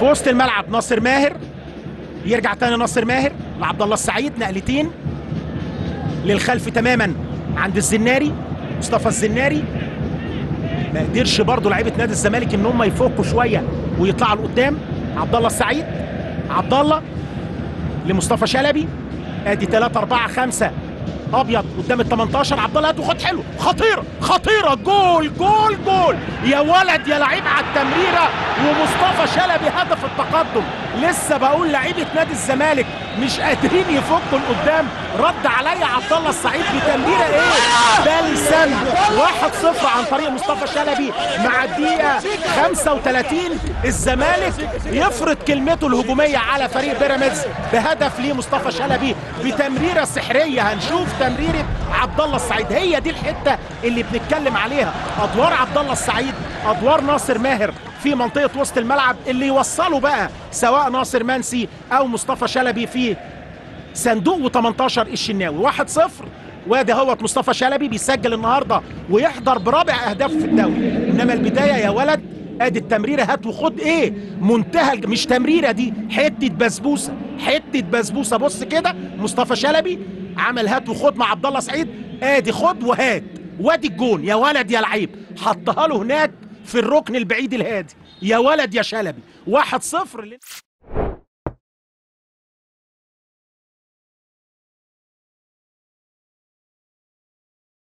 في وسط الملعب ناصر ماهر يرجع تاني ناصر ماهر لعبد الله السعيد نقلتين للخلف تماما عند الزناري مصطفى الزناري ما قدرش برضه لعيبه نادي الزمالك ان هم يفكوا شويه ويطلعوا لقدام عبد الله السعيد عبد الله لمصطفى شلبي ادي 3 4 5 ابيض قدام ال 18 عبد الله وخد حلو خطيره خطيره جول جول جول يا ولد يا لعيب على التمريره ومصطفى شلبي هدف التقدم لسه بقول لعيبه نادي الزمالك مش قادرين يفكوا لقدام رد عليا عبد الله السعيد بتمريره ايه بلسم 1-0 عن طريق مصطفى شلبي مع الدقيقه 35 الزمالك يفرض كلمته الهجوميه على فريق بيراميدز بهدف لمصطفى شلبي بتمريره سحريه هنشوف تمريره عبد الله السعيد هي دي الحته اللي بنتكلم عليها ادوار عبد الله السعيد ادوار ناصر ماهر في منطقه وسط الملعب اللي يوصلوا بقى سواء ناصر منسي او مصطفى شلبي في صندوق و18 الشناوي 1-0 وادي هوت مصطفى شلبي بيسجل النهارده ويحضر برابع اهدافه في الدوري انما البدايه يا ولد ادي التمريره هات وخد ايه منتهى الج- مش تمريره دي حته بسبوسه حته بسبوسه بص كده مصطفى شلبي عمل هات وخد مع عبد الله سعيد ادي خد وهات وادي الجون يا ولد يا لعيب حطها له هناك في الركن البعيد الهادي يا ولد يا شلبي 1-0 لل-